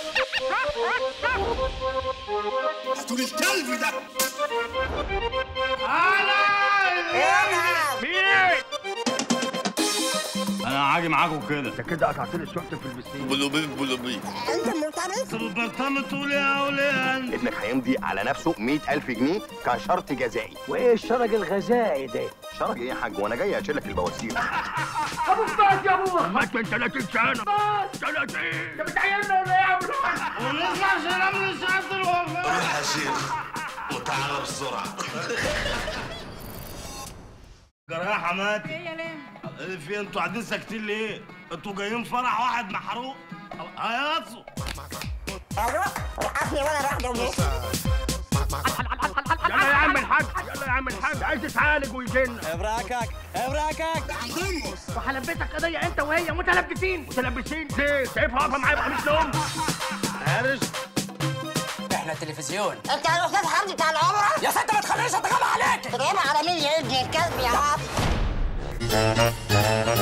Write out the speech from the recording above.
هاتوا لي الكلب ده انا هاجي معاكم كده انت كده قطعت لي الشورت في البسين بلوبيب بلوبيب انت مرتبط البرطانة تقول يا اولاد ابنك هيمضي على نفسه 100000 جنيه كشرط جزائي وايه الشرج الغذائي ده شرط ايه يا حاج وانا جاي اشيل لك البواسير ابو فات يا ابو مات من 30 سنه 30 انت بتعيرنا ولا ايه يا عم ونطلع سلام لسعادة الوفاة روح يا شيخ وتعالى بسرعه جراح يا حماتي ايه يا لام ايه في انتوا قاعدين ساكتين ليه؟ انتوا جايين فرح واحد محروق هيصوا اروح وقفني وانا لوحدي وبس يلا يا عم الحاج يلا يا عم الحاج عايز تتعالج ويجي لنا ابراكك ابراكك وحلبتك قضيه انت وهي متلبسين متلبسين ليه شايفها واقفه معايا بقميص لهم هارس احنا التلفزيون انت الاستاذ حمدي بتاع العمره يا ست ما تخلينيش اتغاب عليك تجيبها على مين يا ابني الكلب يا عم